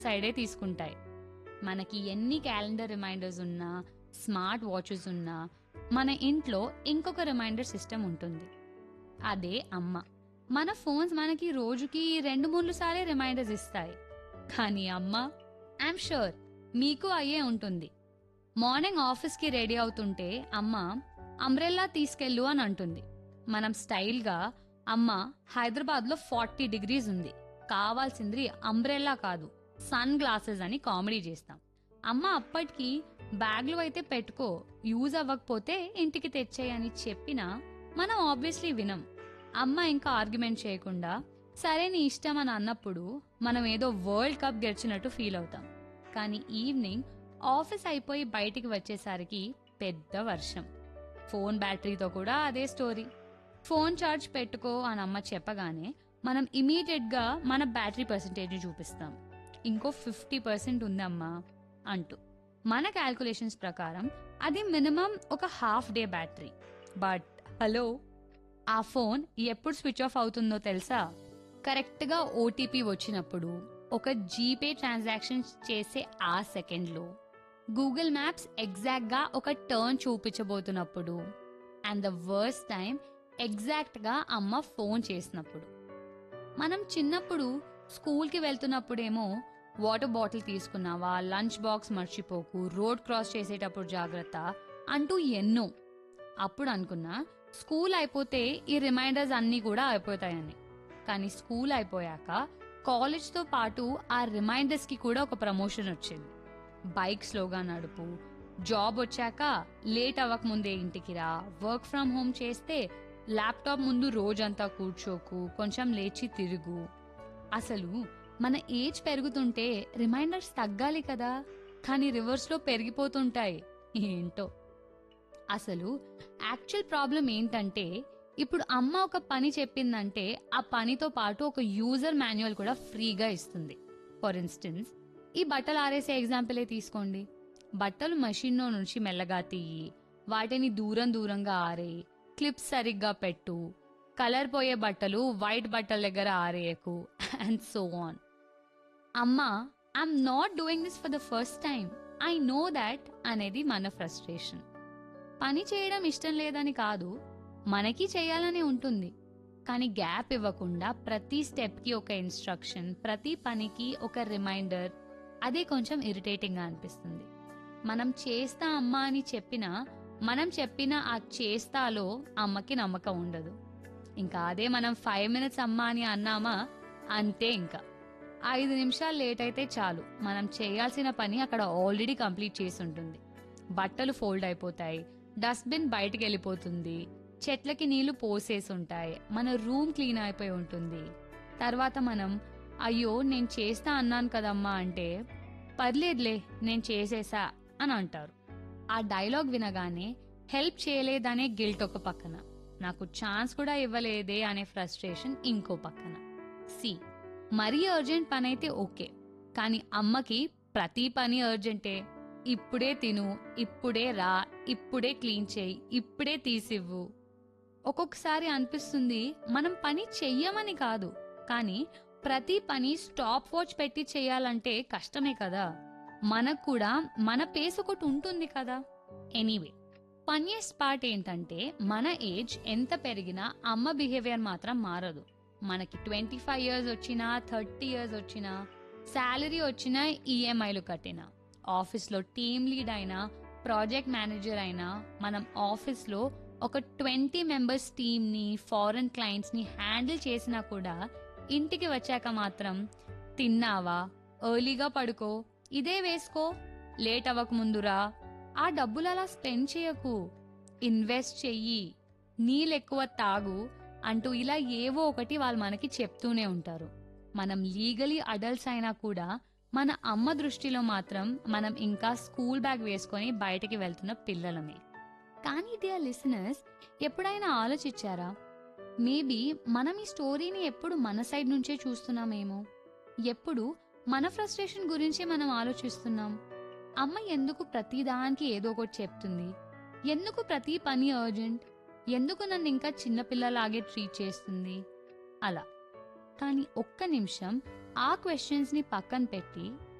సైడే తీసుకుంటాయి మనకి ఎన్ని క్యాలెండర్ రిమైండర్స్ ఉన్నా స్మార్ట్ వాచెస్ ఉన్నా మన ఇంట్లో ఇంకొక రిమైండర్ సిస్టమ్ ఉంటుంది అదే అమ్మ మన ఫోన్స్ మనకి రోజుకి రెండు మూడు సార్లే రిమైండర్స్ ఇస్తాయి కానీ అమ్మ ఐఎమ్ షూర్ మీకు అయ్యే ఉంటుంది మార్నింగ్ ఆఫీస్కి రెడీ అవుతుంటే అమ్మ అంబ్రెల్లా తీసుకెళ్ళు అని అంటుంది మనం స్టైల్గా అమ్మ హైదరాబాద్లో ఫార్టీ డిగ్రీస్ ఉంది కావాల్సింది అంబ్రెల్లా కాదు సన్ గ్లాసెస్ అని కామెడీ చేస్తాం అమ్మ అప్పటికి బ్యాగ్లో అయితే పెట్టుకో యూజ్ అవ్వకపోతే ఇంటికి తెచ్చేయని చెప్పినా మనం ఆబ్వియస్లీ వినం అమ్మ ఇంకా ఆర్గ్యుమెంట్ చేయకుండా సరే నీ ఇష్టం అని అన్నప్పుడు మనం ఏదో వరల్డ్ కప్ గెలిచినట్టు ఫీల్ అవుతాం కానీ ఈవినింగ్ ఆఫీస్ అయిపోయి బయటికి వచ్చేసరికి పెద్ద వర్షం ఫోన్ బ్యాటరీతో కూడా అదే స్టోరీ ఫోన్ ఛార్జ్ పెట్టుకో అని అమ్మ చెప్పగానే మనం ఇమీడియట్గా మన బ్యాటరీ పర్సంటేజ్ చూపిస్తాం ఇంకో ఫిఫ్టీ పర్సెంట్ ఉందమ్మా అంటూ మన క్యాల్కులేషన్స్ ప్రకారం అది మినిమం ఒక half day battery but hello ఆ ఫోన్ ఎప్పుడు స్విచ్ ఆఫ్ అవుతుందో తెలుసా కరెక్ట్గా ఓటీపీ వచ్చినప్పుడు ఒక జీపే ట్రాన్సాక్షన్ చేసే ఆ సెకండ్లో గూగుల్ మ్యాప్స్ ఎగ్జాక్ట్గా ఒక టర్న్ చూపించబోతున్నప్పుడు అండ్ ద వర్స్ట్ టైం ఎగ్జాక్ట్గా అమ్మ ఫోన్ చేసినప్పుడు మనం చిన్నప్పుడు స్కూల్కి వెళ్తున్నప్పుడేమో వాటర్ బాటిల్ తీసుకున్నావా లంచ్ బాక్స్ మర్చిపోకు రోడ్ క్రాస్ చేసేటప్పుడు జాగ్రత్త అంటూ ఎన్నో అప్పుడు అనుకున్నా స్కూల్ అయిపోతే ఈ రిమైండర్స్ అన్నీ కూడా అయిపోతాయని కానీ స్కూల్ అయిపోయాక కాలేజ్తో పాటు ఆ రిమైండర్స్కి కూడా ఒక ప్రమోషన్ వచ్చింది బైక్ స్లోగా నడుపు జాబ్ వచ్చాక లేట్ అవ్వక ముందే ఇంటికి రా వర్క్ ఫ్రమ్ హోమ్ చేస్తే ల్యాప్టాప్ ముందు రోజంతా కూర్చోకు కొంచెం లేచి తిరుగు అసలు మన ఏజ్ పెరుగుతుంటే రిమైండర్స్ తగ్గాలి కదా కానీ రివర్స్లో పెరిగిపోతుంటాయి ఏంటో అసలు యాక్చువల్ ప్రాబ్లం ఏంటంటే ఇప్పుడు అమ్మ ఒక పని చెప్పిందంటే ఆ పనితో పాటు ఒక యూజర్ మాన్యువల్ కూడా ఫ్రీగా ఇస్తుంది ఫర్ ఇన్స్టెన్స్ ఈ బట్టలు ఆరేసే ఎగ్జాంపులే తీసుకోండి బట్టలు మషిన్లో నుంచి మెల్లగా తీయి వాటిని దూరం దూరంగా ఆరేయి క్లిప్స్ సరిగ్గా పెట్టు కలర్ పోయే బట్టలు వైట్ బట్టల దగ్గర ఆరేయకు అండ్ సో ఆన్ అమ్మా I'm not doing this for the first time I know that అనేది మన ఫ్రస్ట్రేషన్ పని చేయడం ఇష్టం లేదని కాదు మనకి చేయాలని ఉంటుంది కానీ గ్యాప్ ఇవ్వకుండా ప్రతి స్టెప్కి ఒక ఇన్స్ట్రక్షన్ ప్రతి పనికి ఒక రిమైండర్ అదే కొంచెం ఇరిటేటింగ్గా అనిపిస్తుంది మనం చేస్తా అమ్మా అని చెప్పినా మనం చెప్పిన ఆ చేస్తాలో అమ్మకి నమ్మకం ఉండదు ఇంకా అదే మనం ఫైవ్ మినిట్స్ అమ్మా అని అన్నామా అంతే ఇంకా ఐదు నిమిషాలు లేట్ అయితే చాలు మనం చేయాల్సిన పని అక్కడ ఆల్రెడీ కంప్లీట్ చేసి ఉంటుంది బట్టలు ఫోల్డ్ అయిపోతాయి డస్ట్బిన్ బయటికి వెళ్ళిపోతుంది చెట్లకి నీళ్లు పోసేసి ఉంటాయి మన రూమ్ క్లీన్ అయిపోయి ఉంటుంది తర్వాత మనం అయ్యో నేను చేస్తా అన్నాను కదమ్మా అంటే పర్లేదులే నేను చేసేసా అని అంటారు ఆ డైలాగ్ వినగానే హెల్ప్ చేయలేదనే గిల్ట్ ఒక పక్కన నాకు ఛాన్స్ కూడా ఇవ్వలేదే అనే ఫ్రస్ట్రేషన్ ఇంకో పక్కన సి మరీ అర్జెంట్ పని అయితే ఓకే కానీ అమ్మకి ప్రతి పని అర్జెంటే ఇప్పుడే తిను ఇప్పుడే రా ఇప్పుడే క్లీన్ చేయి ఇప్పుడే తీసివ్వు ఒక్కొక్కసారి అనిపిస్తుంది మనం పని చెయ్యమని కాదు కానీ ప్రతి పని స్టాప్ వాచ్ పెట్టి చేయాలంటే కష్టమే కదా మనకు కూడా మన పేస్ ఒకటి ఉంటుంది కదా ఎనీవే ఫన్నీయెస్ట్ పార్ట్ ఏంటంటే మన ఏజ్ ఎంత పెరిగినా అమ్మ బిహేవియర్ మాత్రం మారదు మనకి ట్వంటీ ఫైవ్ ఇయర్స్ వచ్చినా థర్టీ ఇయర్స్ వచ్చినా శాలరీ వచ్చినా ఈఎంఐలు కట్టినా ఆఫీస్లో టీమ్ లీడ్ అయినా ప్రాజెక్ట్ మేనేజర్ అయినా మనం ఆఫీస్లో ఒక ట్వంటీ మెంబర్స్ టీమ్ని ఫారెన్ క్లయింట్స్ని హ్యాండిల్ చేసినా కూడా ఇంటికి వచ్చాక మాత్రం తిన్నావా ఎర్లీగా పడుకో ఇదే వేసుకో లేట్ అవ్వక ముందురా ఆ డబ్బులు అలా స్పెండ్ చేయకు ఇన్వెస్ట్ చెయ్యి నీళ్ళెక్కువ తాగు అంటూ ఇలా ఏవో ఒకటి వాళ్ళు మనకి చెప్తూనే ఉంటారు మనం లీగలీ అడల్ట్స్ అయినా కూడా మన అమ్మ దృష్టిలో మాత్రం మనం ఇంకా స్కూల్ బ్యాగ్ వేసుకొని బయటికి వెళ్తున్న పిల్లలమే కానీ డియర్ లిసనర్స్ ఎప్పుడైనా ఆలోచించారా మేబీ మనం ఈ స్టోరీని ఎప్పుడు మన సైడ్ నుంచే చూస్తున్నామేమో ఎప్పుడు మన ఫ్రస్ట్రేషన్ గురించి మనం ఆలోచిస్తున్నాం అమ్మ ఎందుకు ప్రతిదానికి ఏదో ఒకటి చెప్తుంది ఎందుకు ప్రతి పని అర్జెంట్ ఎందుకు నన్ను ఇంకా చిన్నపిల్లలాగే ట్రీట్ చేస్తుంది అలా కానీ ఒక్క నిమిషం ఆ క్వశ్చన్స్ని పక్కన పెట్టి